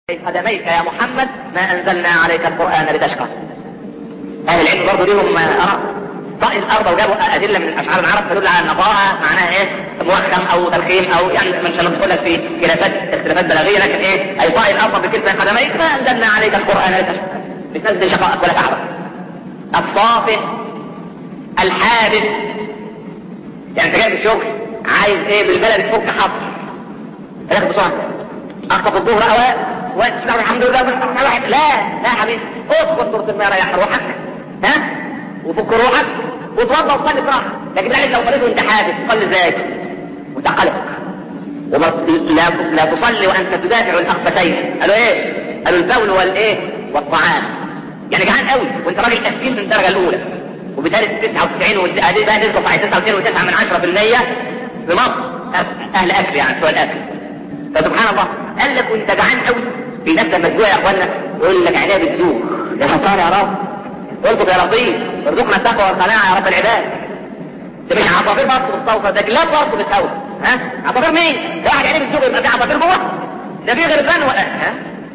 قدميك يا محمد ما انزلنا عليك القرآن لتشقى اهل العلم برضه ليهم اراء طائل الارض وجابوا ادله من اشعار العرب تدل على ان طاعه معناها ايه موخم او ترخيم او يعني من شاء الله لك في خلافات اختلافات بلاغيه لكن ايه اي طائل الارض بكلمه قدميك ما انزلنا عليك القرآن لتشقى بتنزل شقائك ولا تعبك الصافي الحادث يعني انت جاي في الشغل عايز ايه بالبلد تفك حصر تاخد بسرعه اخطف الظهر اوقات واسمع الحمد لله واحد لا لا يا حبيبي اصبر سوره الماء ريح روحك ها وفك روحك وتوضا وصلي براحتك لكن ذلك لو صليت وانت حادث تصلي ازاي؟ وانت قلق وما لا لا تصلي وانت تدافع الاخفتين قالوا ايه؟ قالوا البول والايه؟ والطعام يعني جعان قوي وانت راجل تسكين من الدرجه الاولى وبالتالي 99 وادي بقى نسبه 99 و9 من 10% في مصر اهل اكل يعني سؤال اكل فسبحان الله قال لك وانت جعان قوي في ناس لما تجوع يا اخوانا يقول لك عينيا بتجوع يا ستار يا رب قلت يا لطيف ارزقنا التقوى والقناعه يا رب العباد ده مش عصافير برضه بتستوصل ده كلاب برضه بتهوى ها عصافير مين؟ ده واحد عينيه بتجوع يبقى في عصافير جوه ده في غربان وقع ها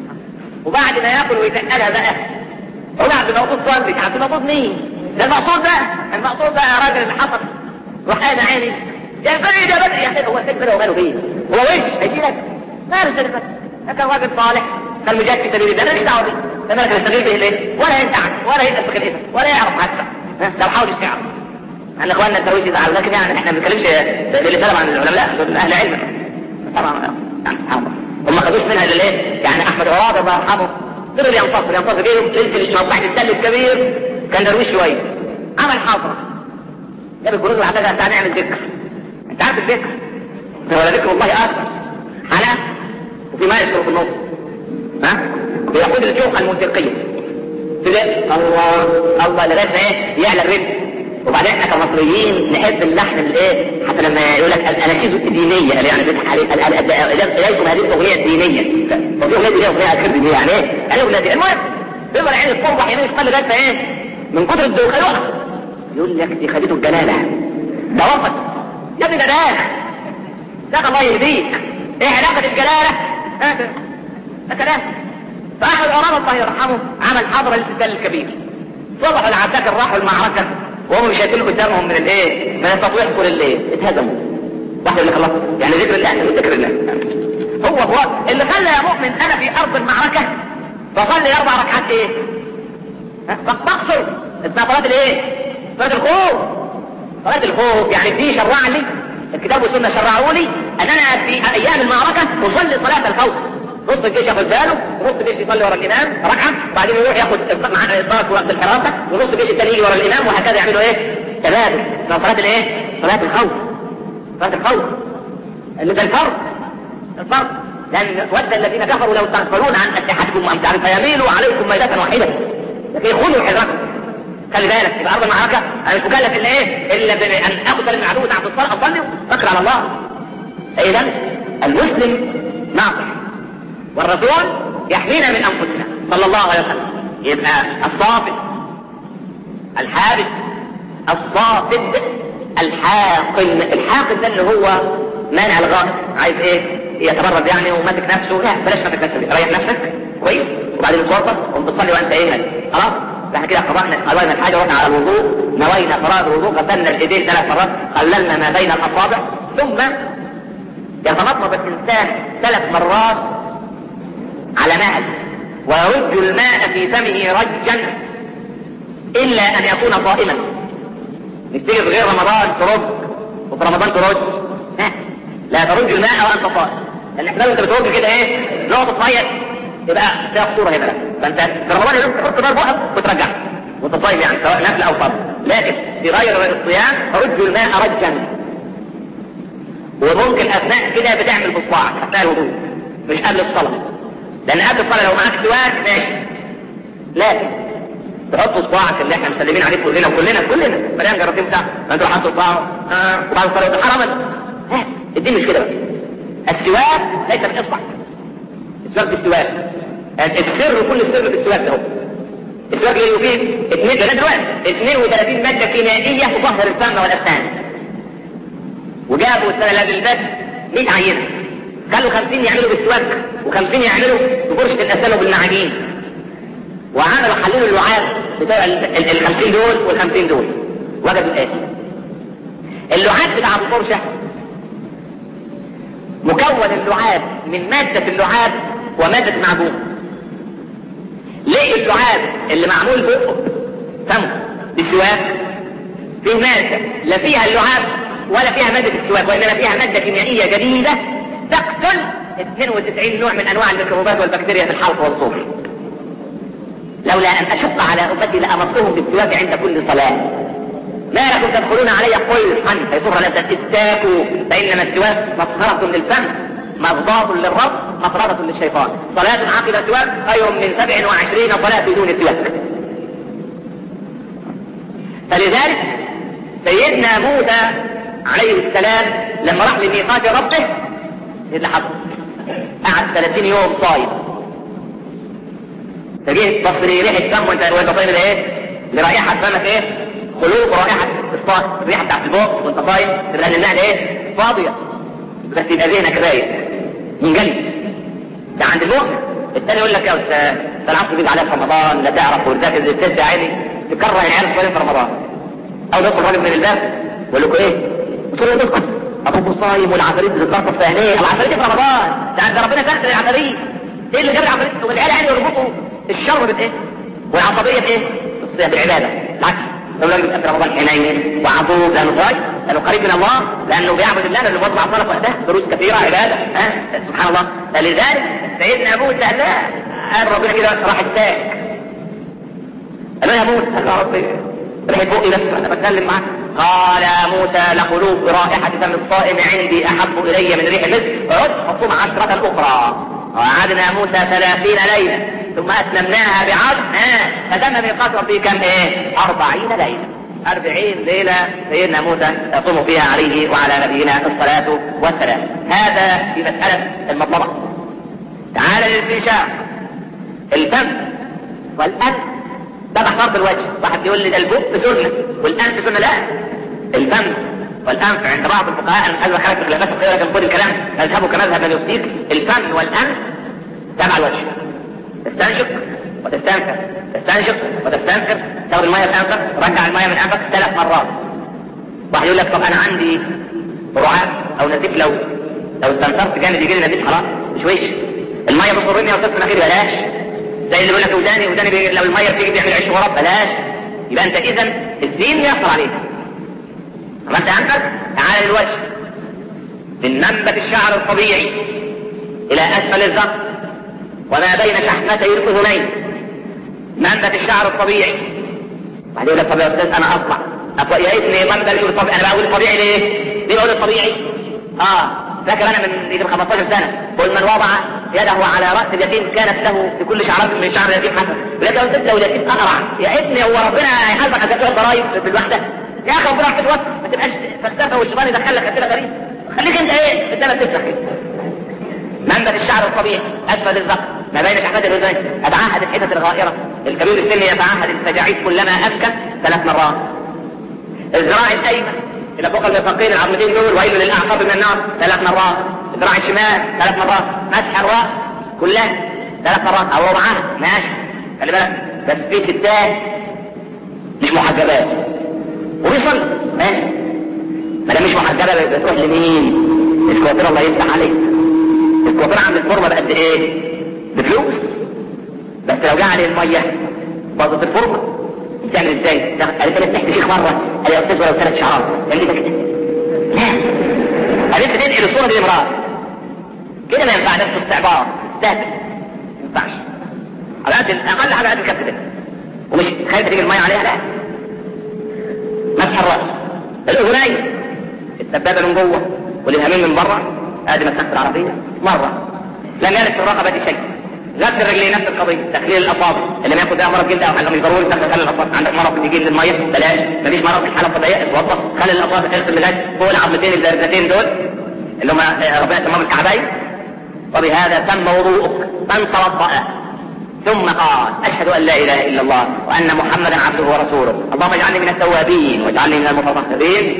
وبعد ما ياكل ويتقلها بقى وبعد ما يقصد صلي عبد المقصود مين؟ ده المقصود بقى المقصود بقى يا راجل اللي حصل روح انا عيني يا فريد يا بدري يا اخي هو سيد كده وماله بيه هو وش هيجي لك ما رسل ده كان راجل صالح كان مجاهد في سبيل الله مالكش دعوه بيه ده مالك يستغيث به ليه ولا ينفعك ولا يسال في الاسم ولا يعرف حتى لو حاول يستيعب احنا اخواننا الترويج يزعل لكن يعني احنا ما بنتكلمش اللي سلم عن العلماء دول اهل علم طبعا يعني سبحان الله هم ما خدوش منها الا ايه يعني احمد عرابه الله يرحمه فضل ينتصر ينتصر بيهم ليله موقعة التل الكبير كان درويش شويه عمل حاضره جاب الجنود وحدها تعالى نعمل ذكر انت عارف الذكر ولا ذكر الله اكبر حلقه وفي ما يذكر في النص ها بيقود الجوقه الموسيقيه تلاقي الله الله لغايه ما ايه يعلى الرزق وبعدين احنا كمصريين نحب اللحن الايه حتى لما يقول لك الاناشيد الدينيه قال يعني بيضحك عليك اليكم هذه الاغنيه الدينيه وفي اغنيه دينيه واغنيه غير دينيه يعني ايه؟ قال اغنيه دينيه المهم بيفضل عين الصبح يمين يشتغل لغايه ما ايه؟ من كتر الدوخه يقع يقول لك دي خدته الجلاله ده وقت يا ابني ده داخ ده الله يهديك ايه علاقه الجلاله؟ هذا ده كلام فاحد عرب الله يرحمه عمل حضره للقتال الكبير صبحوا العساكر راحوا المعركه وهم مش شايفين قدامهم من الايه؟ من التطويح طول الليل اتهزموا واحد يقول لك الله يعني ذكر الله يعني ذكر الله هو هو اللي خلى يا مؤمن انا في ارض المعركه فصلي اربع ركعات ايه؟ بقصر اسمها صلاه الايه؟ صلاه الخوف صلاه الخوف يعني دي شرع لي الكتاب والسنه شرعوا لي ان انا في ايام المعركه اصلي صلاه الخوف نص الجيش ياخد باله ونص الجيش يصلي ورا الامام ركعه وبعدين يروح ياخد مع صلاه وقت الحراسه ونص الجيش الثاني يجي ورا الامام وهكذا يعملوا ايه؟ تبادل صلاه الايه؟ صلاه الخوف صلاه الخوف اللي ده الفرض الفرض لان ود الذين كفروا لو تغفلون عن اسلحتكم وامتعكم فيميلوا عليكم ميلة واحده لكن خذوا حذركم خلي بالك يبقى ارض المعركه انا مش مكلف الا ايه؟ الا بان اقتل من عدو تحت الصلاه اصلي واذكر على الله اذا المسلم ناصح والرسول يحمينا من انفسنا صلى الله عليه وسلم يبقى الصافد الحارس الصافد الحاقن الحاقن ده اللي هو مانع الغائط عايز ايه يتبرد يعني وماسك نفسه لا بلاش ماسك نفسك ريح نفسك كويس وبعدين تصلي وانت تصلي وانت ايه خلاص احنا كده قرأنا قرأنا الحاجة رحنا على الوضوء نوينا فراغ الوضوء غسلنا الايدين ثلاث مرات خللنا ما بين الاصابع ثم يتمضمض الانسان ثلاث مرات على مهل ويرج الماء في فمه رجا الا ان يكون صائما مش تيجي في غير رمضان ترج وفي رمضان ترج لا لا ترج الماء وانت صائم لان احنا انت بترج كده ايه نقطه ميه يبقى فيها خطوره هنا بقى فانت في رمضان لازم تحط نار بقى وترجعها وانت صايم يعني سواء نفل او فرض لكن في غير الصيام ترج الماء رجا وممكن اثناء كده بتعمل بصباعك اثناء الوضوء مش قبل الصلاه لان قبل الصلاه لو معاك سواك ماشي لكن تحط صباعك اللي احنا مسلمين عليه كلنا وكلنا كلنا مليان جراثيم بتاع انت حاطط صباعه اه وبعد الصلاه حرما ها الدين مش كده بقى السواك ليس من اصبع السواك بالسواك السر كل السر في السواك ده السواك اللي يفيد اثنين ده دلوقتي 32 ماده كيميائيه تطهر الفم والاسنان وجابوا السنه اللي قبل 100 عينه خلوا خمسين يعملوا بالسواك وخمسين يعملوا بفرشة الأسنان وبالمعاجين وعملوا حللوا اللعاب بتوع الخمسين دول والخمسين دول وجدوا ايه اللعاب بتاع الفرشة مكون اللعاب من مادة اللعاب ومادة معجون ليه اللعاب اللي معمول بقه فمه بالسواك فيه مادة لا فيها اللعاب ولا فيها مادة السواك وإنما فيها مادة كيميائية جديدة تقتل 92 نوع من أنواع الميكروبات والبكتيريا في الحلق والصوف لولا أن أشق على أمتي لأمرتهم بالسواك عند كل صلاة ما لكم تدخلون علي قلحا فيصر لا تستاكوا فإنما السواك مطهرة للفم مغضاض للرب مطردة للشيطان صلاة عقب السواك خير من 27 صلاة بدون سواك فلذلك سيدنا موسى عليه السلام لما راح لميقات ربه ايه اللي حصل قعد 30 يوم صايم فجه بص لي ريحه فم وانت وانت صايم ده ايه لرائحه فمك ايه خلوق رائحه الصائم الريحه بتاعت البوق وانت صايم لان المعده ايه فاضيه بس يبقى ذهنك رايق منجلي ده عند المؤمن الثاني يقول لك يا استاذ ده العصر بيجي عليك في رمضان لا تعرف وتذاكر زي الست يا عيني تكره العيال صغيرين في رمضان او يدخل راجل من الباب يقول لكم ايه؟ قلت له يا دكتور ابوكم صايم والعفاريت بتتلطف في عينيه العفاريت في رمضان ده ده ربنا سخر العفاريت ايه اللي جاب العفاريت والعيال يعني يربطوا الشر بايه؟ والعصبيه بايه؟ بالصيام بالعباده بالعكس لو لم يبقى في رمضان حنين وعطوه لانه صايم لانه قريب من الله لانه بيعبد الله لانه بيطلع صلاه وقتها دروس كثيره عباده ها سبحان الله فلذلك سيدنا موسى لا قال ربنا كده راح الساك قال له يا موسى قال له يا ربي ريحه بوقي بس انا بتكلم معاك قال يا موسى لخلوق رائحة فم الصائم عندي أحب إلي من ريح المسك عد حطهم عشرة أخرى وقعدنا موسى ثلاثين ليلة ثم أتممناها بعشر آه فتم ميقات ربي كم إيه؟ أربعين ليلة أربعين ليلة سيدنا موسى يقوم فيها عليه وعلى نبينا الصلاة والسلام هذا في مسألة المطلبة تعالى للاستنشاق الفم والأنف ده محضر الوجه واحد يقول لي ده البق سنة والأنف سنة لا الفم والأنف عند بعض الفقهاء أنا مش عايز أخرج خلافات الخير لكن كل الكلام مذهبه كمذهب من يفتيك الفم والأنف تبع الوجه تستنشق وتستنفر تستنشق وتستنفر تاخد المية في أنفك رجع المية من أنفك ثلاث مرات واحد يقول لك طب أنا عندي رعاة أو نزيف لو لو استنفرت جامد يجي لي نزيف خلاص مش وش المية بتصرني وتصفى مناخيري بلاش زي اللي بيقول لك وداني وداني بي... لو الميه بتيجي بيعمل عيش ورب بلاش يبقى انت اذا الدين يسر عليك عملت عندك تعال للوجه من منبت الشعر الطبيعي الى اسفل الذقن وما بين شحمتي الاذنين منبت الشعر الطبيعي بعد يقول لك طب يا استاذ انا اصلع أطلع يا ابني منبت يقول طب انا بقول الطبيعي ليه؟ ليه بقول الطبيعي؟ اه فاكر انا من يجي 15 سنه قل من وضع يده على راس اليتيم كانت له في كل شعرات من شعر اليتيم حسن ولكن لو انت لو اليتيم اقرع يا ابني هو ربنا هيحاسبك على تدفع الضرايب في الوحده يا اخي ربنا راح تتوفى ما تبقاش فلسفه والشيطان يدخل لك اسئله غريبه خليك انت ايه في الثلاث تسرح كده منبت الشعر الطبيعي اسفل الذقن ما بين شحمات الاذنين اتعهد الحتت الغائره الكبير السن يتعهد التجاعيد كلما امكن ثلاث مرات الذراع الايمن الى فوق المرفقين العظمتين دول ويل للاعقاب من النار ثلاث مرات الذراع الشمال ثلاث مرات مسح الراس كلها ثلاث مرات او ربعها ماشي خلي بالك بس في ستات مش محجبات وبيصلي ماشي ما دام مش محجبه بتروح لمين؟ الكوافير الله يفتح عليك الكوافير عند الفورمه بقد ايه؟ بفلوس بس لو جه عليه الميه باظت الفورمه تعمل ازاي؟ قالت انا سمعت شيخ مره قال يا استاذ ولو ثلاث شعرات قال لي كده لا قالت تنقل الصوره دي لامراه كده ما ينفع نفسه استعبار سهل ما ينفعش على قد اقل حاجه قد الكف ده ومش خايفه تيجي الميه عليها لا مسح الراس الاذنين السبابه من جوه والالهامين من بره ادي مسكت العربيه مره لم يرد في الرقبه شيء غسل الرجلين نفس القضيه تخليل الاصابع اللي ما ياخد ده مرض جلد او حاجه مش ضروري تخلي خلي الاصابع عندك مرض بيجي للميه بلاش مفيش مرض في الحاله الطبيعيه اتوضى خلي الاصابع تغسل لغايه فوق العظمتين الدرجتين دول اللي هم ربنا سماهم الكعبين وبهذا تم وضوءك من توضأ ثم قال أشهد أن لا إله إلا الله وأن محمدا عبده ورسوله اللهم اجعلني من التوابين واجعلني من المتطهرين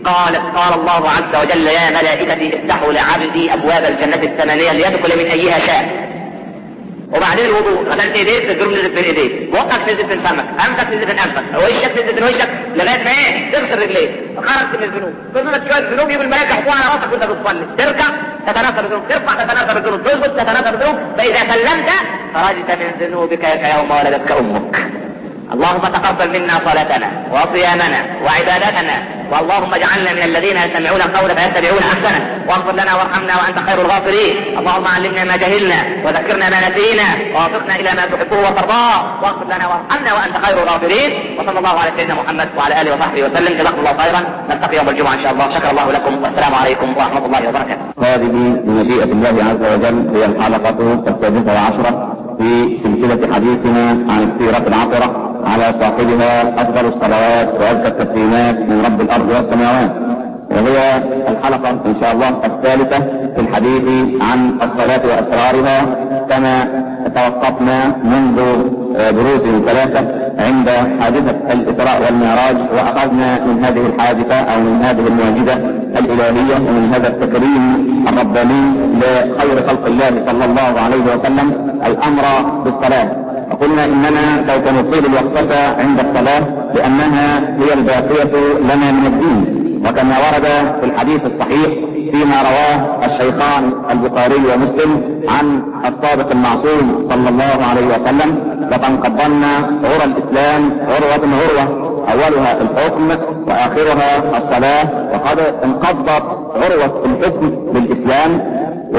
قالت قال الله عز وجل يا ملائكتي افتحوا لعبدي ابواب الجنة الثمانية ليدخل من ايها شاء وبعدين الوضوء غسلت ايديك تجر نزلت من ايديك وقف نزلت من فمك انفك نزلت من انفك وشك نزلت من وشك لغايه ما ايه تغسل رجليك خرجت من الذنوب تظلت شويه ذنوب يجيب الملائكه يحطوها على راسك وانت بتصلي تركع تتناسى الذنوب ترفع تتناسى الذنوب تسجد تتناسى الذنوب فاذا سلمت خرجت من ذنوبك كيوم ولدتك امك اللهم تقبل منا صلاتنا وصيامنا وعبادتنا واللهم اجعلنا من الذين يستمعون القول فيتبعون احسنه واغفر لنا وارحمنا وانت خير الغافرين اللهم علمنا ما جهلنا وذكرنا ما نسينا ووفقنا الى ما تحبه وترضاه واغفر لنا وارحمنا وانت خير الغافرين وصلى الله على سيدنا محمد وعلى اله وصحبه وسلم جزاكم الله خيرا نلتقي يوم الجمعه ان شاء الله شكر الله لكم والسلام عليكم ورحمه الله وبركاته. هذه بمشيئه الله عز وجل هي الحلقه السادسه والعشره في سلسله حديثنا عن السيره العطره على صاحبها افضل الصلوات وازكى التسليمات من رب الارض والسماوات وهي الحلقه ان شاء الله الثالثه في الحديث عن الصلاه واسرارها كما توقفنا منذ دروس ثلاثه عند حادثه الاسراء والمعراج واخذنا من هذه الحادثه او من هذه المعجزه الالهيه ومن هذا التكريم الرباني لخير خلق الله صلى الله عليه وسلم الامر بالصلاه وقلنا اننا سوف نطيل الوقفة عند الصلاة لانها هي الباقية لنا من الدين وكما ورد في الحديث الصحيح فيما رواه الشيخان البخاري ومسلم عن الصادق المعصوم صلى الله عليه وسلم لقد قضلنا عرى الاسلام عروة عروة اولها الحكم واخرها الصلاة وقد انقضت عروة الحكم بالاسلام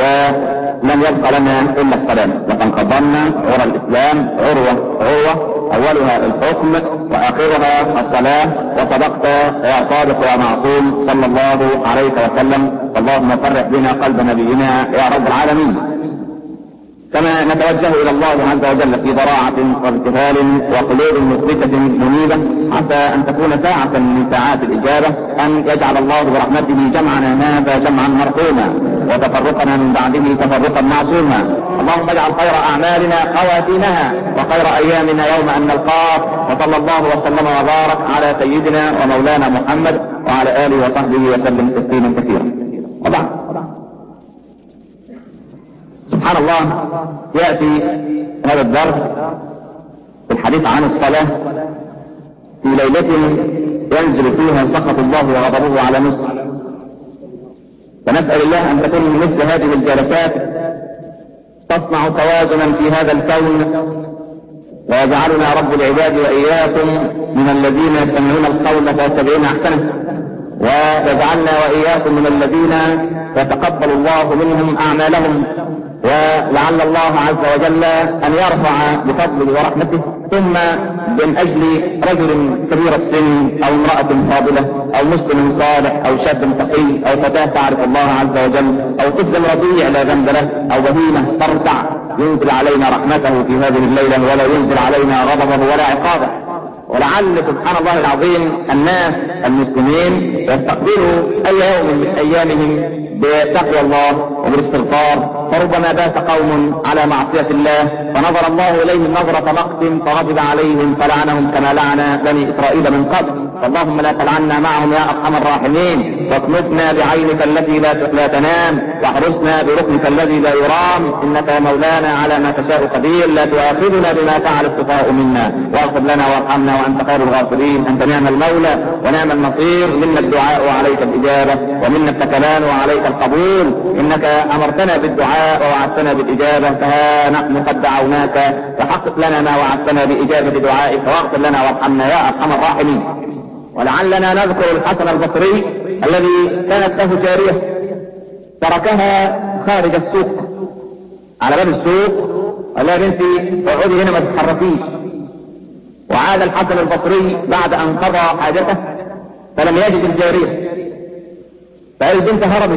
ولم يبق لنا الا السلام لقد قضلنا عرى الاسلام عروة عروة اولها الحكم واخرها الصلاة وصدقت يا صادق يا معصوم صلى الله عليه وسلم اللهم فرح بنا قلب نبينا يا رب العالمين كما نتوجه الى الله عز وجل في ضراعة وابتهال وقلوب مخبتة منيبة عسى ان تكون ساعة من ساعات الاجابة ان يجعل الله برحمته جمعنا هذا جمعا مرحوما وتفرقنا من بعده تفرقا معصوما اللهم اجعل خير اعمالنا خواتيمها وخير ايامنا يوم ان نلقاك وصلى الله وسلم وبارك على سيدنا ومولانا محمد وعلى اله وصحبه وسلم تسليما كثيرا وبعد سبحان الله يأتي هذا الدرس في الحديث عن الصلاة في ليلة ينزل فيها سخط الله وغضبه على مصر فنسأل الله أن تكون مثل هذه الجلسات تصنع توازنا في هذا الكون ويجعلنا رب العباد وإياكم من الذين يستمعون القول فيتبعون أحسنه ويجعلنا وإياكم من الذين يتقبل الله منهم أعمالهم ولعل الله عز وجل أن يرفع بفضله ورحمته ثم من أجل رجل كبير السن أو امرأة فاضلة أو مسلم صالح أو شاب تقي أو فتاة تعرف الله عز وجل أو طفل رضيع لا ذنب له أو بهيمة ترتع ينزل علينا رحمته في هذه الليلة ولا ينزل علينا غضبه ولا عقابه ولعل سبحان الله العظيم الناس المسلمين يستقبلوا اي يوم من ايامهم بتقوى الله وبالاستغفار فربما بات قوم على معصية الله فنظر الله إليهم نظرة مقت فرجب عليهم فلعنهم كما لعن بني إسرائيل من قبل فاللهم لا تلعنا معهم يا أرحم الراحمين واكنفنا بعينك التي لا لا تنام واحرسنا بركنك الذي لا يرام إنك يا مولانا على ما تشاء قدير لا تؤاخذنا بما فعل السفهاء منا واغفر لنا وارحمنا وأنت خير الغافرين أنت نعم المولى ونعم النصير منا الدعاء وعليك الإجابة ومنا التكلان وعليك القبول إنك أمرتنا بالدعاء ووعدتنا بالإجابة فها نحن قد دعوناك فحقق لنا ما وعدتنا بإجابة دعائك واغفر لنا وارحمنا يا أرحم الراحمين ولعلنا نذكر الحسن البصري الذي كانت له جارية تركها خارج السوق على باب السوق قال لها بنتي اقعدي هنا ما تتحركيش وعاد الحسن البصري بعد ان قضى حاجته فلم يجد الجارية فهي البنت هربت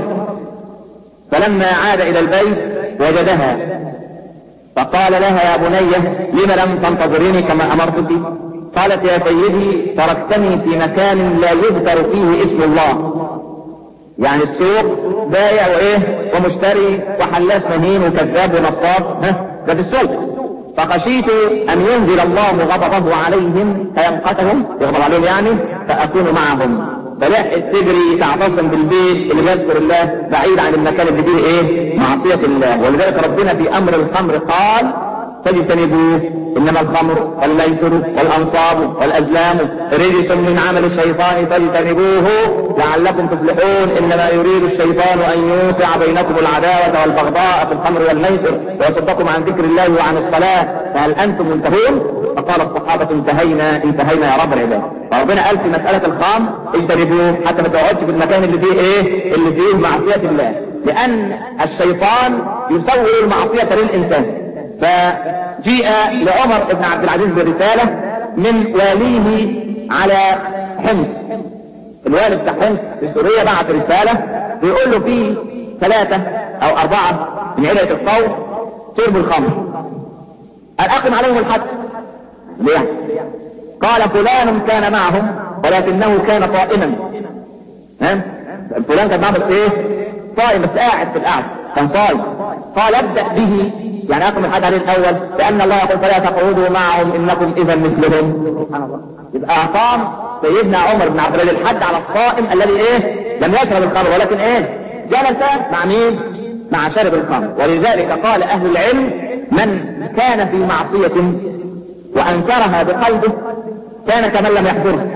فلما عاد الى البيت وجدها فقال لها يا بنية لم لم تنتظريني كما امرتك قالت يا سيدي تركتني في مكان لا يذكر فيه اسم الله يعني السوق بايع وايه ومشتري وحلاف مهين وكذاب ونصاب ها ده في السوق فخشيت ان ينزل الله غضبه عليهم فيمقتهم يغضب عليهم يعني فاكون معهم فلا تجري تعتصم بالبيت اللي بيذكر الله بعيد عن المكان اللي فيه ايه معصية الله ولذلك ربنا في امر الخمر قال فاجتنبوه انما الخمر والميسر والانصاب والازلام رجس من عمل الشيطان فاجتنبوه لعلكم تفلحون انما يريد الشيطان ان يوقع بينكم العداوه والبغضاء في الخمر والميسر ويصدكم عن ذكر الله وعن الصلاه فهل انتم منتهون فقال الصحابه انتهينا انتهينا يا رب العباد فربنا قال في مساله الخام اجتنبوه حتى ما تقعدش في المكان اللي فيه ايه اللي فيه معصيه الله لان الشيطان يسوي المعصيه للانسان فجيء لعمر بن عبد العزيز برسالة من واليه على حمص الوالد بتاع حمص في سوريا بعت رسالة بيقول له في ثلاثة او اربعة من عيلة القوم شربوا الخمر قال اقم عليهم الحد ليه قال فلان كان معهم ولكنه كان طائما ها فلان كان معهم بس ايه صائم بس قاعد في القعده كان صائم قال ابدأ به يعني اقم الحد عليه الاول لان الله يقول فلا تقعدوا معهم انكم اذا مثلهم سبحان الله يبقى اقام سيدنا عمر بن عبد العزيز الحد على الصائم الذي ايه لم يشرب الخمر ولكن ايه جلس مع مين مع شرب الخمر ولذلك قال اهل العلم من كان في معصية وانكرها بقلبه كان كمن لم يحضرها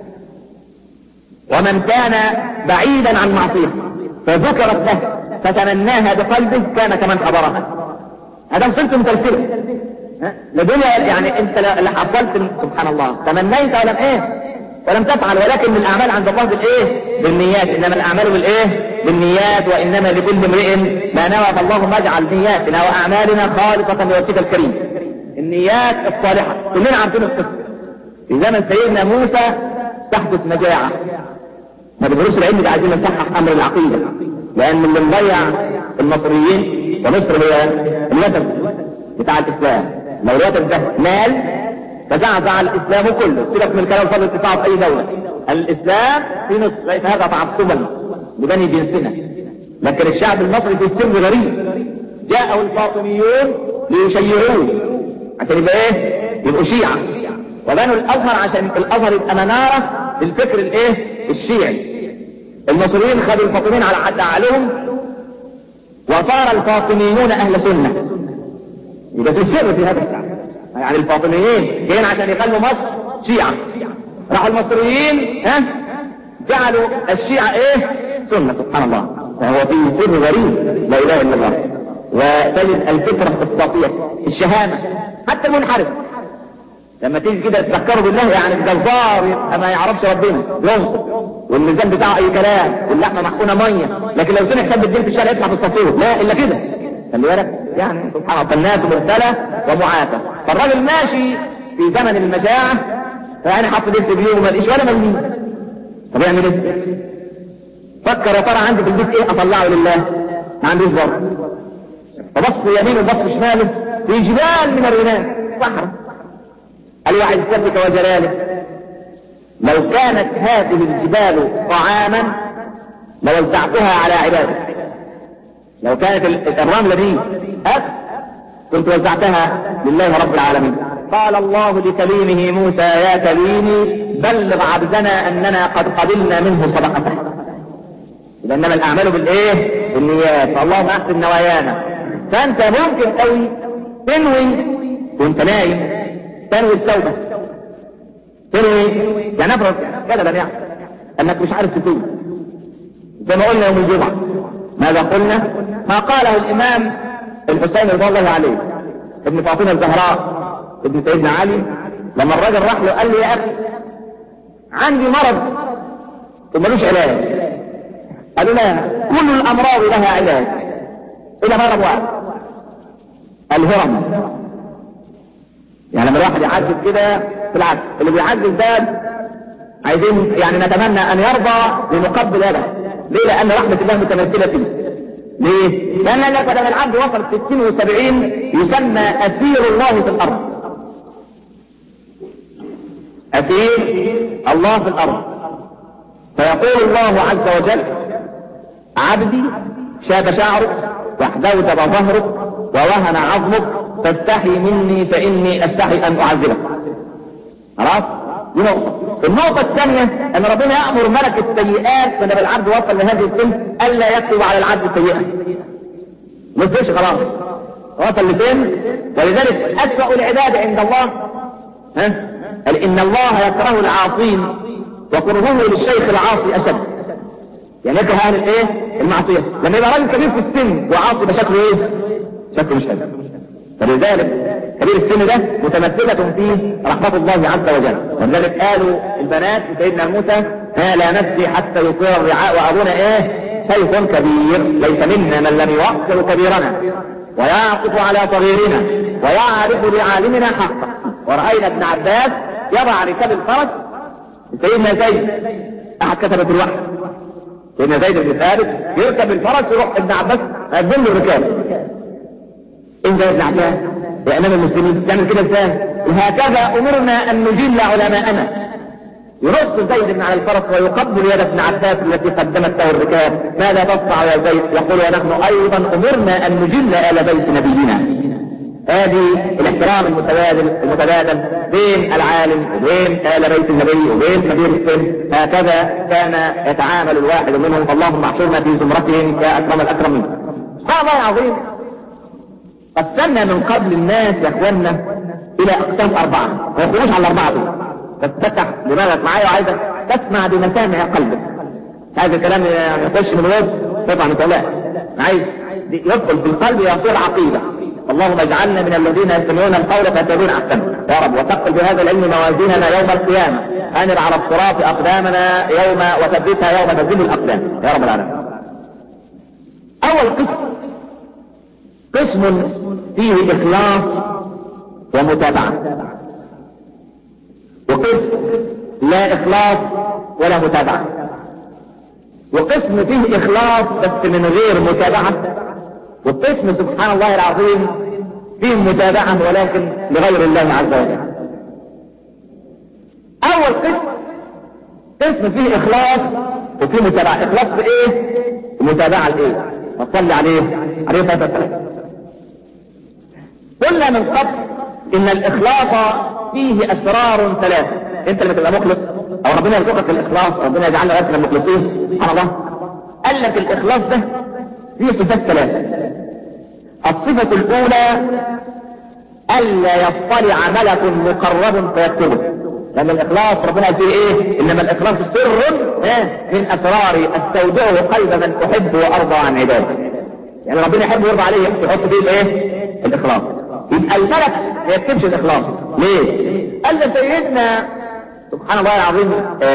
ومن كان بعيدا عن معصية فذكرت له فتمناها بقلبه كان كمن حضرها هذا صرت متلفلة لدنيا يعني انت اللي حصلت سبحان الله تمنيت ولم ايه ولم تفعل ولكن الاعمال عند الله بالايه بالنيات انما الاعمال بالايه بالنيات وانما لكل امرئ ما نوى فاللهم اجعل نياتنا واعمالنا خالصة لوجهك الكريم النيات الصالحة كلنا عارفين القصة في زمن سيدنا موسى تحدث مجاعة ما بدروس العلم ده عايزين نصحح امر العقيدة لان اللي مضيع المصريين ومصر هي الوتد بتاع الاسلام لو الوتد ده مال تزعزع الاسلام كله سيبك من كلام فضل الاتساع في اي دولة الاسلام في مصر ليس هذا تعصبا لبني جنسنا لكن الشعب المصري في سر غريب جاءه الفاطميون ليشيعوه عشان يبقى ايه يبقوا شيعة وبنوا الازهر عشان الازهر يبقى منارة للفكر الايه الشيعي المصريين خدوا الفاطميين على حد عليهم وصار الفاطميون اهل سنة يبقى في سر في هذا الشعب يعني الفاطميين جايين عشان يخلوا مصر شيعة راحوا المصريين ها جعلوا الشيعة ايه سنة سبحان الله فهو في سر غريب لا اله الا الله وتجد الفكرة الصافية الشهامة حتى المنحرف لما تيجي كده تذكروا بالله يعني الجزار يبقى ما يعرفش ربنا ينصب والميزان بتاعه اي كلام واللحمه محقونه ميه لكن لو سمع حساب الدين في الشارع يطلع في الصفور لا الا كده خلي بالك يعني سبحان الله فالناس مبتلى ومعافى فالراجل ماشي في زمن المجاعه فيعني حط لبس بيه وما لقيش ولا مليم طب يعمل ايه؟ فكر يا ترى عندي في البيت ايه اطلعه لله ما عنديش برضه فبص يمينه وبص شماله في جبال من الرمال صحراء قال وعزتك وجلالك لو كانت هذه الجبال طعاما لوزعتها على عبادك لو كانت الرملة دي أكل كنت وزعتها لله رب العالمين قال الله لكليمه موسى يا كليمي بلغ عبدنا أننا قد قبلنا منه صدقته إنما الأعمال بالإيه؟ بالنيات فاللهم أحسن نوايانا فأنت ممكن قوي تنوي وأنت نايم تنوي التوبة تنوي يعني افرض غالبا يعني انك مش عارف تتوب زي ما قلنا يوم الجمعة ماذا قلنا ما قاله الامام الحسين رضي الله عليه ابن فاطمة الزهراء ابن سيدنا علي لما الراجل راح له قال لي يا اخي عندي مرض وملوش علاج قالوا لا كل الامراض لها علاج الا مرض واحد الهرم يعني لما الواحد يعجز كده بالعكس اللي بيعجز ده عايزين يعني نتمنى ان يرضى لنقبل يده ليه لان رحمة الله متمثلة فيه ليه لان لما العبد وصل 60 و70 يسمى اسير الله في الارض اسير الله في الارض فيقول الله عز وجل عبدي شاب شعرك واحدوت ظهرك ووهن عظمك فاستحي مني فاني استحي ان اعذبك خلاص دي نقطة النقطة الثانية ان ربنا يأمر ملك السيئات من العبد وصل لهذه السن الا يكتب على العبد سيئة ما يصيرش خلاص وصل لسن ولذلك أسوأ العباد عند الله ها قال ان الله يكره العاصين وكرهه للشيخ العاصي اشد يعني يكره اهل الايه المعصيه لما يبقى راجل كبير في السن وعاصي يبقى شكله ايه شكله مش حلو فلذلك كبير السن ده متمثلة فيه رحمة الله عز وجل ولذلك قالوا البنات لسيدنا موسى ها لا نسقي حتى يصير الرعاء وابونا ايه شيخ كبير ليس منا من لم يوقر كبيرنا ويعطف على صغيرنا ويعرف لعالمنا حقه ورأينا ابن عباس يضع ركاب الفرس سيدنا زيد احد كتبة الوحي سيدنا زيد بن ثابت يركب الفرس يروح ابن عباس يقدم له الركاب انت يا ابن عباس يا امام المسلمين تعمل كده ازاي وهكذا امرنا ان نجل علماءنا يرد زيد بن على الفرس ويقبل يد ابن عباس التي قدمت له الركاب ماذا تصنع يا زيد يقول ونحن ايضا امرنا ان نجل ال بيت نبينا هذه الاحترام المتبادل المتبادل بين العالم وبين آل بيت النبي وبين كبير السن هكذا كان يتعامل الواحد منهم اللهم احشرنا في زمرتهم يا اكرم الاكرمين سبحان الله العظيم قسمنا من قبل الناس يا اخواننا الى اقسام اربعه ما يخرجوش على الاربعه دول تفتح دماغك معايا وعايزك تسمع بمسامع قلبك هذا الكلام يخش من الوجه طبعا انت لا عايز يدخل في القلب يصير عقيده اللهم اجعلنا من الذين يستمعون القول فيتبعون احسنه يا رب وثقل بهذا العلم موازيننا يوم القيامه انر على الصراط اقدامنا يوم وثبتها يوم تزل الاقدام يا رب العالمين اول قسم قسم فيه اخلاص ومتابعه وقسم لا اخلاص ولا متابعه وقسم فيه اخلاص بس من غير متابعه والقسم سبحان الله العظيم فيه متابعة ولكن لغير الله عز وجل اول قسم قسم فيه اخلاص وفيه متابعة اخلاص بايه ومتابعة لايه وصلي عليه عليه الصلاة والسلام قلنا من قبل ان الاخلاص فيه اسرار ثلاثة انت لما تبقى مخلص او ربنا يرزقك الاخلاص او ربنا يجعلنا غيرك المخلصين سبحان الله قال لك الاخلاص ده فيه صفات ثلاثة الصفة الأولى ألا يطلع ملك مقرب فيكتبه لأن الإخلاص ربنا قال فيه إيه؟ إنما الإخلاص سر من أسراري أستودعه قلب من أحب وأرضى عن عبادي. يعني ربنا يحب ويرضى عليه يحط فيه الإيه؟ الإخلاص. يبقى الملك ما يكتبش الإخلاص. ليه؟ قال سيدنا سبحان الله العظيم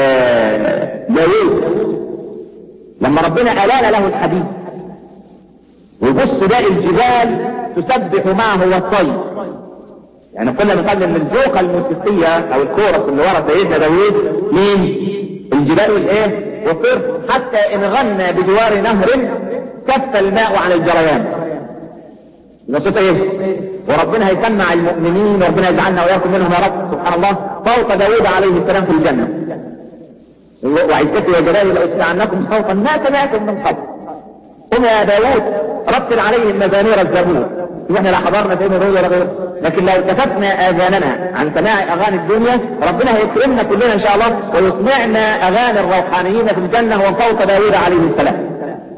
داوود لما ربنا ألان له الحديث ويبص باقي الجبال تسبح معه والطير يعني قلنا من قبل ان الجوقة الموسيقية او الكورس اللي ورا سيدنا داوود مين الجبال والايه والطير حتى ان غنى بجوار نهر كف الماء عن الجريان يبقى ايه وربنا هيسمع المؤمنين وربنا يجعلنا واياكم منهم يا رب سبحان الله صوت داوود عليه السلام في الجنة وعزتي وجلالي لأسمعنكم صوتا ما سمعتم من قبل قم يا داوود رتل عليهم مزامير الزبور احنا لا حضرنا سيدنا داوود ولا غيره لكن لو كتبنا اذاننا عن سماع اغاني الدنيا ربنا هيكرمنا كلنا ان شاء الله ويسمعنا اغاني الروحانيين في الجنه وصوت داوود عليه السلام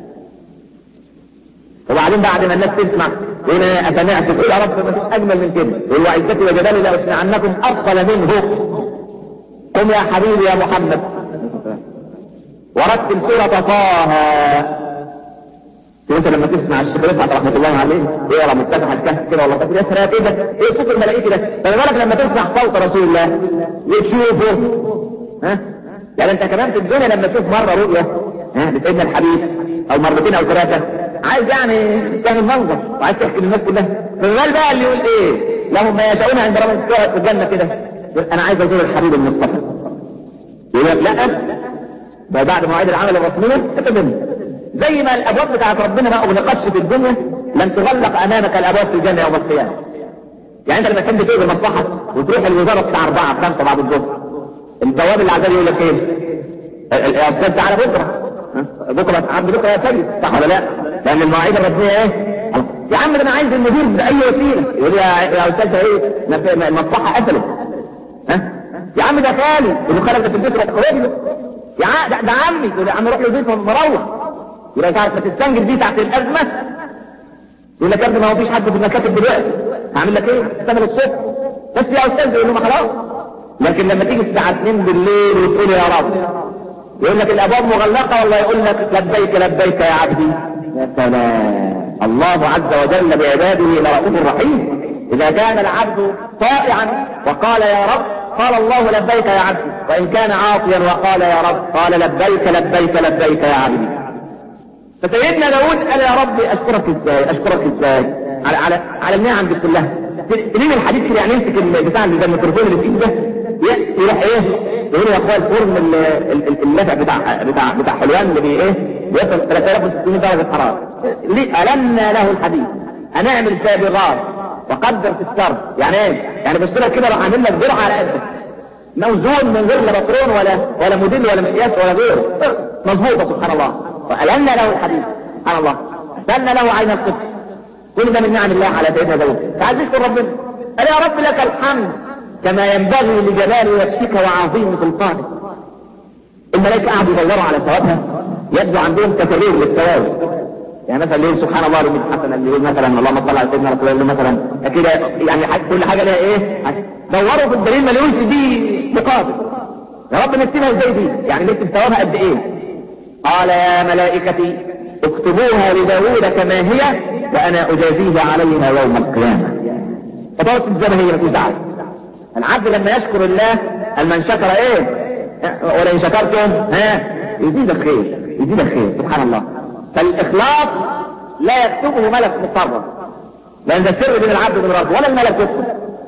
وبعدين بعد ما الناس تسمع يقول اسمعت تقول يا رب ما فيش اجمل من كده يقول وعزتي وجلالي لاسمعنكم افضل منه قم يا حبيبي يا محمد ورتل سوره طه وانت لما تسمع الشيخ رفعت رحمه الله عليه يقرا مفتتح الكهف كده والله فاكر يا سلام ايه ده؟ ايه صوت الملائكه ده؟ فما بالك لما تسمع صوت رسول الله وتشوفه ها؟ يعني انت كمان في الدنيا لما تشوف مره رؤيه ها لسيدنا الحبيب او مرتين او ثلاثه عايز يعني تعمل منظر وعايز تحكي للناس كلها فالغال بقى اللي يقول ايه؟ لهم ما يشاءون عند ربهم في الجنه كده يقول انا عايز ازور الحبيب المصطفى يقول لك لا ده بعد مواعيد العمل الرسميه تتبنى زي ما الابواب بتاعت ربنا ما اغلقتش في الدنيا لن تغلق امامك الابواب في الجنه يوم القيامه يعني انت لما تحب تقضي مصلحه وتروح الوزاره الساعه 4 5 بعد الظهر البواب اللي عزال يقول لك ايه؟ يا استاذ تعالى بكره بكره عبد بكره يا سيد صح ولا لا؟ لان المواعيد الرسميه ايه؟ يا عم ده انا عايز المدير باي وسيله يقول يا يا استاذ ايه؟ المصلحه قفلت ها؟ يا عم ده خالي يقول له خالك ده في البيت روح له يا عم ده, ده عمي يقول له يا عم روح له البيت مروح يبقى تعرف تستنجد دي تحت الازمه يقول لك يا ابني ما هو فيش حد في المكاتب دلوقتي هعمل لك ايه؟ استنى الصبح بس يا استاذ يقول له ما خلاص لكن لما تيجي الساعه 2 بالليل وتقول يا رب يقول لك الابواب مغلقه ولا يقول لك لبيك لبيك يا عبدي يا سلام الله عز وجل بعباده لرؤوف رحيم اذا كان العبد طائعا وقال يا رب قال الله لبيك يا عبدي وان كان عاصيا وقال يا رب قال لبيك لبيك لبيك يا عبدي فسيدنا داود قال يا رب اشكرك ازاي اشكرك ازاي على على على النعم دي كلها تلين الحديث كده يعني يمسك بتاع الميكروفون اللي في ايده يروح ايه يقول يا اخويا الفرن اللفع بتاع بتاع بتاع حلوان اللي بي ايه بيوصل 3600 درجه حراره ليه ألمنا له الحديث هنعمل سابغات وقدر في السرد يعني ايه يعني بص لك كده راح عامل لك درع على قدك موزون من غير لا بطرون ولا ولا موديل ولا مقياس ولا غيره مظبوطه سبحان الله وألمنا له الحديث سبحان الله أسلنا له عين القدس كل ده من نعم الله على سيدنا داود تعال تشكر ربنا قال يا رب لك الحمد كما ينبغي لجلال نفسك وعظيم سلطانك الملائكة قعدوا يدوروا على ثوابها يبدو عندهم تكرير للثواب يعني مثلا يقول سبحان الله رب حسنا اللي يقول مثلا اللهم صل على سيدنا رسول الله مثلا كده يعني حاجة كل حاجه لها ايه دوروا في الدليل ما لقوش دي مقابل يا رب نكتبها ازاي دي يعني نكتب ثوابها قد ايه قال يا ملائكتي اكتبوها لداود كما هي وانا اجازيه عليها يوم القيامه فطرت زي ما هي مفيش دعوه العبد لما يشكر الله من شكر ايه ولئن شكرتم ها يزيد الخير يزيد الخير سبحان الله فالاخلاص لا يكتبه ملك مقرب لان ده سر بين العبد وبين ربه ولا الملك يكتب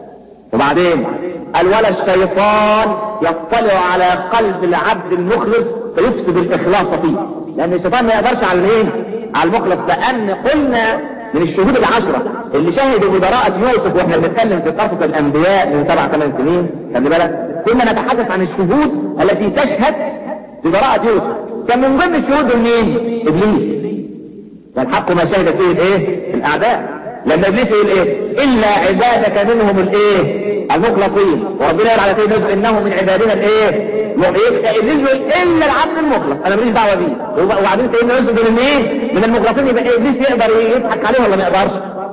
وبعدين قال ولا الشيطان يطلع على قلب العبد المخلص فيفسد الاخلاص فيه لان الشيطان ما يقدرش على الايه على المخلص لان قلنا من الشهود العشرة اللي شهدوا ببراءة يوسف واحنا بنتكلم في قصة الانبياء من سبع ثمان سنين خلي بالك كنا نتحدث عن الشهود التي تشهد ببراءة يوسف كان من ضمن الشهود مين؟ ابليس والحق ما شهد فيه الايه؟ الاعداء لما ابليس يقول ايه؟ الا عبادك منهم الايه؟ المخلصين وربنا يقول على سيدنا يوسف انه من عبادنا الايه؟ ابليس يقول الا العبد المخلص انا ماليش دعوه بيه وبعدين سيدنا يوسف من ايه؟ من المخلصين يبقى ابليس يقدر يضحك عليه ولا ما يقدرش؟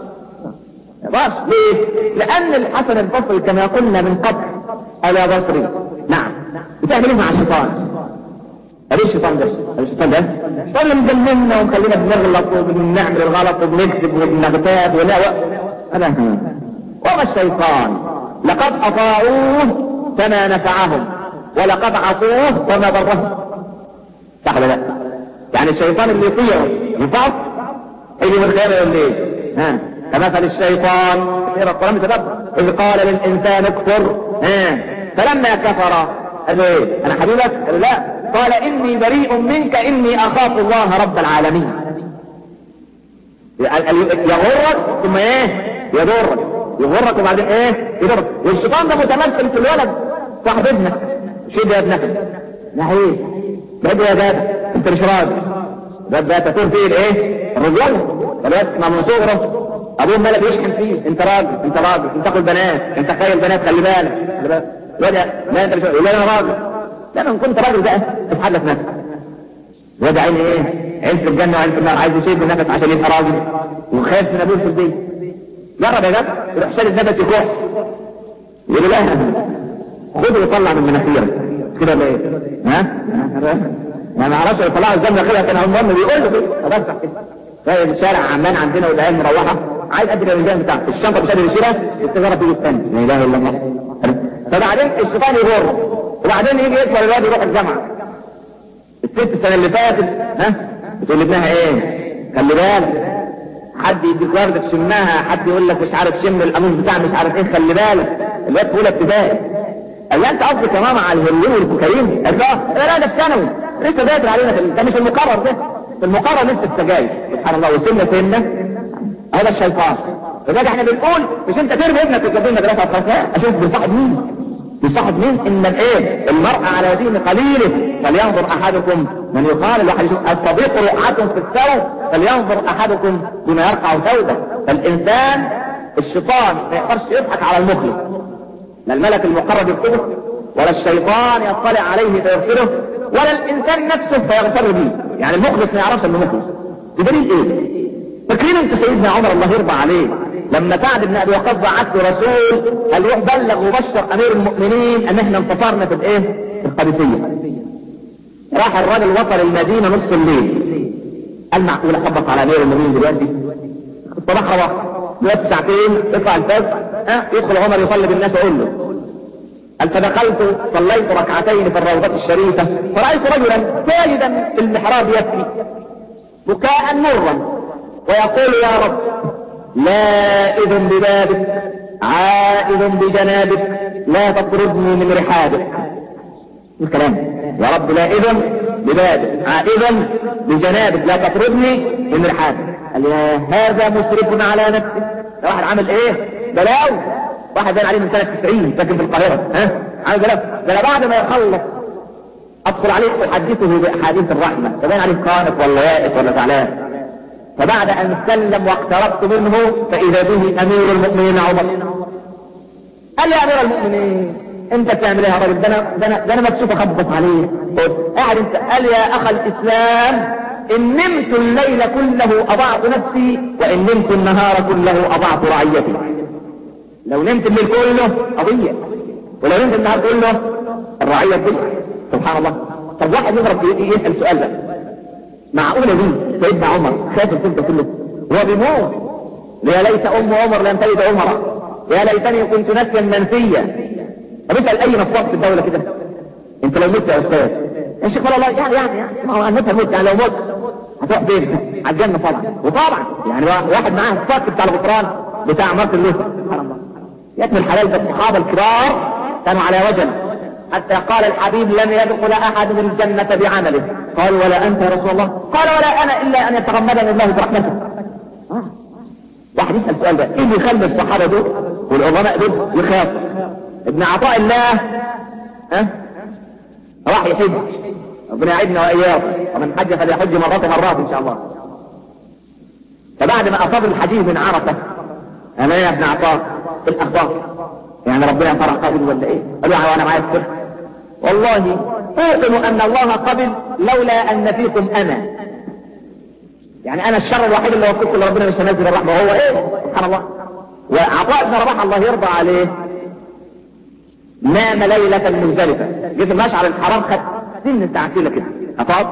ما يقدرش ليه؟ لان الحسن البصري كما قلنا من قبل الا بصري نعم بتعمل ايه مع الشيطان؟ ليه الشيطان ده؟ الشيطان ده؟ الشيطان اللي مجننا ومخلينا بنغلط وبنعمل الغلط وبنكذب وبنغتاب ولا هذا وما الشيطان لقد اطاعوه فما نفعهم ولقد عصوه وما ضرهم صح ولا لا؟ يعني الشيطان اللي يطيعه ينفعه؟ يجي من الخير يقول ليه؟ ها كمثل الشيطان في القرآن بتدبر إذ قال للإنسان اكفر ها فلما كفر قال ايه؟ أنا حبيبك؟ قال لا قال إني بريء منك إني أخاف الله رب العالمين يغرك ثم ايه يضرك يغرك وبعدين ايه يضرك والشيطان ده متمثل في الولد صاحب ابنك شد يا ابنك نحيل بدي يا بابا انت مش راجل ده ده تكون فيه الايه الرجاله الواد ما من صغره ابوه مالك يشحن فيه انت راجل انت راجل انت تاخد بنات انت خايل بنات خلي بالك خلي بالك لا انت مش لا انا راجل لا انا كنت راجل بقى اتحدث نفسك واد عيني ايه عين في الجنه وعين في النار عايز يشيل نفس عشان يبقى راجل وخايف من ابوه في البيت جرب يا جدع يروح شال النفس يكح يقول لا خده وطلع من مناخيرك كده ولا ايه؟ ها؟ ما ما اعرفش يطلعوا ازاي مناخيرك كان المهم بيقول له كده خلاص كده زي الشارع عمان عندنا والعيال مروحه عايز قد الرجال بتاعته الشنطه مش قادر يشيلها التجاره تيجي الثاني لا اله الا الله فبعدين الشيطان يغر وبعدين يجي يكبر الواد يروح الجامعه الست السنه اللي فاتت ها بتقول لابنها ايه خلي بالك حد يديك ورده تشمها حد يقول لك مش عارف شم القاموس بتاع مش عارف ايه خلي بالك الواد في اولى ابتدائي قال لها انت قصدك يا ماما على الهيروين والكوكايين قال لا لا ده في ثانوي لسه داخل علينا في ده مش المقرر ده في المقرر لسه السجاير سبحان الله وسنه سنه هذا الشيطان لذلك احنا بنقول مش انت ترمي ابنك وتوديه المدرسه وتخافها اشوف بيصاحب مين بيصاحب مين ان الايه المرء على دين قليله فلينظر احدكم من يقال الواحد يشوف الصديق رقعة في الثوب فلينظر احدكم بما يرقع ثوبه فالانسان الشيطان ما يقدرش يضحك على المخلص لا الملك المقرب يكتبه ولا الشيطان يطلع عليه فيغفره ولا الانسان نفسه فيغفر به يعني المخلص ما يعرفش انه مخلص بدليل ايه فاكرين انت سيدنا عمر الله يرضى عليه لما سعد بن ابي وقاص بعث له رسول قال روح بلغ وبشر امير المؤمنين ان احنا انتصرنا في الايه في القادسيه راح الراجل وصل المدينه نص الليل قال معقول اخبط على امير المؤمنين دلوقتي الصباح رواح دلوقتي ساعتين يطلع الفجر ها يدخل عمر يصلي بالناس ويقول له قال فدخلت صليت ركعتين في الروضة الشريفة فرأيت رجلا ساجدا في المحراب يبكي بكاء مرا ويقول يا رب لائذ ببابك عائذ بجنابك لا تطردني من رحابك الكلام يا رب لائذ ببابك عائذ بجنابك لا تطردني من رحابك قال يا هذا مسرف على نفسه ده واحد عامل ايه بلاوي واحد باين عليه من سنة 90 ساكن في القاهرة ها عامل بلاوي ده انا بعد ما يخلص ادخل عليه احدثه باحاديث الرحمة فباين عليه قانط ولا يائس ولا زعلان فبعد ان سلم واقتربت منه فاذا به امير المؤمنين عمر قال يا امير المؤمنين انت بتعمل ايه يا راجل ده انا ده انا ده انا مكسوف اخبط عليه قاعد انت قال يا اخ الاسلام ان نمت الليل كله اضعت نفسي وان نمت النهار كله اضعت رعيتي لو نمت الليل كله قضية ولو نمت النهار كله الرعية دي سبحان الله طب واحد يضرب يسأل سؤال بقى معقولة دي سيدنا عمر خاف الكلب كله هو بيموت يا ليت ام عمر لم تلد عمر يا ليتني كنت نسيا منسيا طب اسال اي نصاب في الدوله كده انت لو مت يا استاذ يا شيخ والله يعني يعني يعني ما هو انت موت يعني لو مت هتروح فين؟ على الجنه طبعا وطبعا يعني واحد معاه الصك بتاع الغفران بتاع مارتن لوثر سبحان الله يكمل الحلال ده الصحابه الكبار كانوا على وجل حتى قال الحبيب لن يدخل احد من الجنه بعمله قال ولا انت يا رسول الله قال ولا انا الا ان يتغمدني الله برحمته آه. واحد يسال السؤال ده ايه اللي يخلي الصحابه دول والعظماء دول يخافوا ابن عطاء الله ها راح يحج ربنا يعيدنا واياكم ومن حج فليحج مرات مرات ان شاء الله فبعد ما اصاب الحديث من عرفه انا يا ابن عطاء في الاخبار يعني ربنا فرح قابل ولا ايه قالوا وانا معايا السر والله اوقن ان الله قبل لولا ان فيكم انا يعني انا الشر الوحيد اللي وصلت لربنا مش هنزل الرحمه وهو ايه سبحان الله وعطاء بن رباح الله يرضى عليه نام ليلة مزدلفة جيت المشعر الحرام خد سن تعسيلة كده أفاض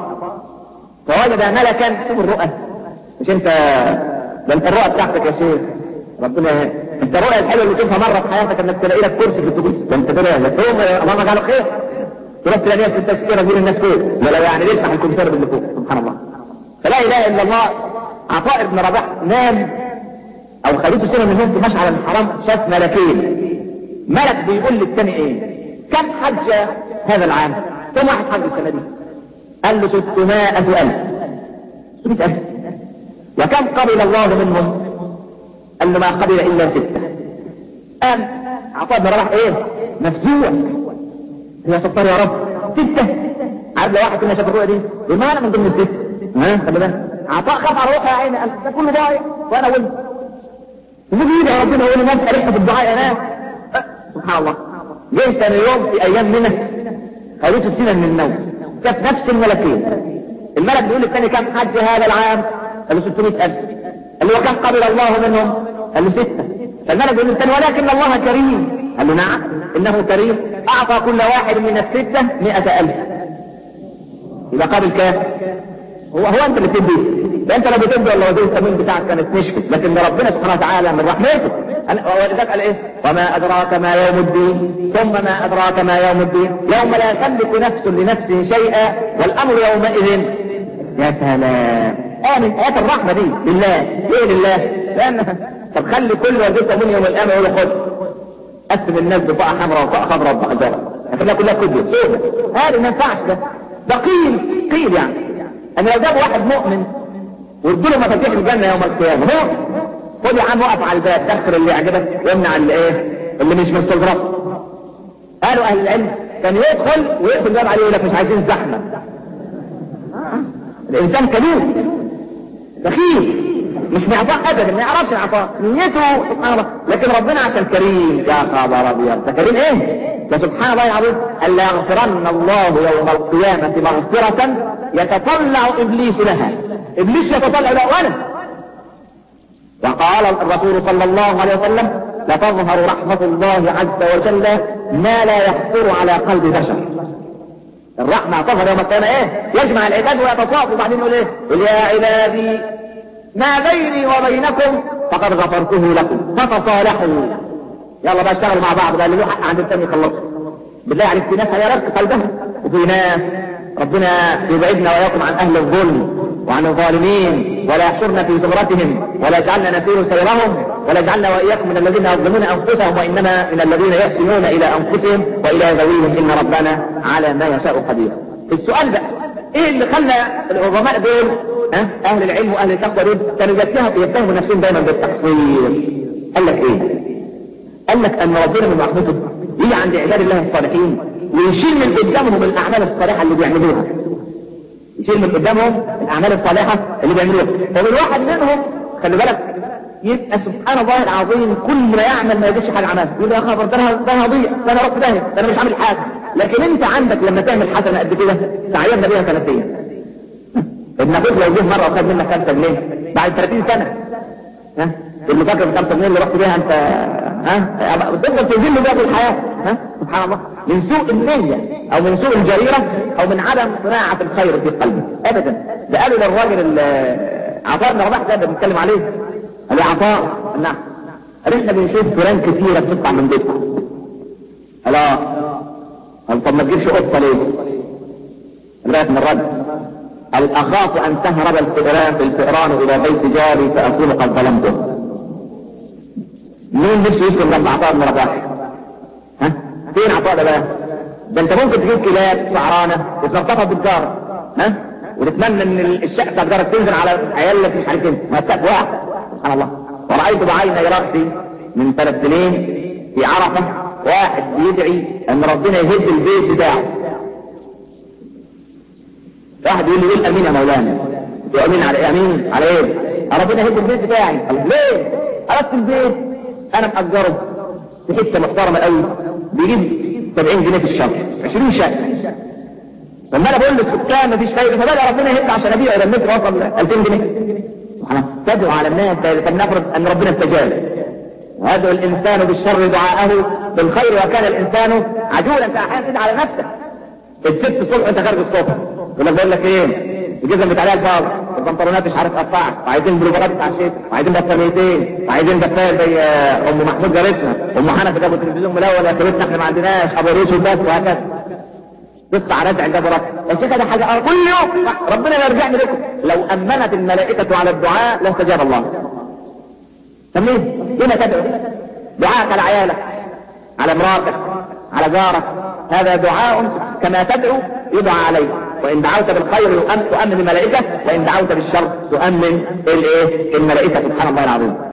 فوجد ملكا شوف الرؤى مش انت ده انت الرؤى بتاعتك يا شيخ ربنا انت الرؤى الحلوه اللي تشوفها مره في حياتك انك تلاقي لك كرسي في الدروس ده انت كده ثم اللهم اجعله خير تروح تلاقيها في التذكره تقول الناس فوق ولا يعني يفتح الكمسار اللي فوق سبحان الله فلا اله الا الله عطاء بن رباح نام او خليته سنه من النوم في مشعر الحرام شاف ملكين ملك بيقول للتاني ايه كم حج هذا العام كم واحد حج السنه دي قال له 600 ألف 600 ألف وكم قبل الله منهم قال له ما قبل إلا ستة قام عطاء بن رباح ايه مفزوع يا ستار يا رب ستة عارف لو واحد كنا شاف الرؤيا دي ما انا من ضمن الستة ها خلي بالك عطاء خاف على روحه يا عيني قال ده كله ضايع وانا ولد وفي يدعي ربنا يقول الناس ألحوا بالدعاء يا ناس سبحان الله جه ثاني يوم في ايام منى خليته سنة من النوم شاف نفس الملكين الملك بيقول للثاني كم حج هذا العام قال له 600000 قال له وكم قبل الله منهم قال له ستة فالملك بيقول للثاني ولكن الله كريم قال له نعم انه كريم اعطى كل واحد من الستة مئة الف يبقى قابل كام هو هو انت اللي بتدي ده انت لو بتدي ولا ودي التمين بتاعك كانت نشفت لكن ربنا سبحانه وتعالى من رحمته ولذلك قال ايه وما ادراك ما يوم الدين ثم ما ادراك ما يوم الدين يوم لا تملك نفس لنفس شيئا والامر يومئذ يا سلام اه من ايات الرحمه دي لله ليه لله لان طب خلي كل والدته من يوم القيامه يقول خد قسم الناس بطاقه حمراء وطاقه خضراء وطاقه زرقاء خليها كلها كده هذه ما ينفعش ده ده قيل قيل يعني ان لو جاب واحد مؤمن وادوا له مفاتيح الجنه يوم القيامه هو خد يا عم وقف على الباب دخل اللي يعجبك وامنع اللي ايه اللي مش مستظرف قالوا اهل العلم كان يدخل ويقفل الباب عليه يقول لك مش عايزين زحمه الانسان كبير بخيل مش معطاء ابدا ما يعرفش العطاء نيته سبحان الله لكن ربنا عشان كريم يا خبر ابيض ده كريم ايه ده سبحان الله العظيم الا يغفرن الله يوم القيامه مغفره يتطلع ابليس لها ابليس يتطلع لها وانا وقال الرسول صلى الله عليه وسلم لتظهر رحمة الله عز وجل ما لا يخطر على قلب بشر الرحمة تظهر يوم القيامة ايه يجمع العباد ويتصافوا وبعدين يقول ايه قل يا عبادي ما بيني وبينكم فقد غفرته لكم فتصالحوا يلا بقى اشتغلوا مع بعض بقى اللي له حق عند الثاني يخلصوا بالله عليك في ناس هيرق قلبها وفي ناس ربنا يبعدنا واياكم عن اهل الظلم وعن الظالمين ولا يحشرنا في زمرتهم ولا يجعلنا نسير سيرهم ولا يجعلنا واياكم من الذين يظلمون انفسهم وانما من الذين يحسنون الى انفسهم والى ذويهم ان ربنا على ما يشاء قدير. السؤال بقى ايه اللي خلى العظماء دول ها اهل العلم واهل التقوى دول كانوا يتهموا نفسهم دايما بالتقصير. قال لك ايه؟ قال لك ان ربنا من رحمته يجي عند عباد الله الصالحين ويشيل من قدامهم الاعمال الصالحه اللي بيعملوها يشيل من قدامهم الاعمال الصالحه اللي بيعملوها وبالواحد منهم خلي بالك يبقى سبحان الله العظيم كل ما يعمل ما يجيش حاجه عملها يقول يا خبر ده انا ده انا هضيع ده انا رحت داهيه ده انا مش عامل حاجه لكن انت عندك لما تعمل حسنه قد كده تعيرنا بيها سنتين ابن اخوك لو جه مره وخد منك 5 جنيه بعد 30 سنه ها اللي فاكر ب 5 جنيه اللي رحت بيها انت ها تفضل تذل بيها في الحياه ها سبحان الله من سوء النيه او من سوء الجريره او من عدم صناعه الخير في قلبه ابدا ده قالوا للراجل عطاء بن رباح ده بنتكلم عليه قال عطاء نعم قال احنا بنشوف فيران كثيره بتطلع من بيتنا قال اه قال طب ما تجيبش قطه ليه؟ رأيت من الرد قال اخاف ان تهرب الفئران الفئران الى بيت جاري فاكون قد ظلمته مين نفسه يسكن جنب عطاء بن رباح؟ ها؟ فين عطاء ده بقى؟ ده انت ممكن تجيب كلاب سعرانه وتنططها بالجار ها؟ وتتمنى ان الشقه بتاع جارك تنزل على عيالك مش عارف ايه ما السقف واحد سبحان الله ورأيت بعيني رأسي من ثلاث سنين في عرفة واحد بيدعي ان ربنا يهد البيت بتاعه واحد يقول لي قول امين يا مولانا يقول امين على ايه امين على ايه ربنا يهد البيت بتاعي قال ليه قرصت البيت انا مأجره في حته محترمه قوي بيجيب 70 جنيه في الشهر 20 شقه لما انا بقول للسكان مفيش فايده فبدا ربنا يهد عشان ابيع الى المتر وصل 2000 جنيه تدعو على الناس فلنفرض ان ربنا استجاب ويدعو الانسان بالشر دعاءه بالخير وكان الانسان عجولا فاحيانا تدعي على نفسك الست الصبح انت خارج الصبح يقول لك بقول لك ايه الجزم بتاع الفاضي البنطلونات مش عارف قطعت وعايزين بلوفرات بتاع الشتاء وعايزين بطانيتين وعايزين دفايه زي ام محمود جارتنا ام حنفي جابوا التلفزيون ملون يا كريتنا احنا ما عندناش ابو ريش وبس وهكذا تطلع رجع الجبرات يا شيخ ده حاجه كل يوم ربنا يرجعني لكم لو امنت الملائكه على الدعاء لاستجاب الله طب ليه؟ لما تدعو؟ دعاءك على عيالك على مراتك على جارك هذا دعاء كما تدعو يدعى عليه وان دعوت بالخير تؤمن الملائكه وان دعوت بالشر تؤمن الايه؟ الملائكه سبحان الله العظيم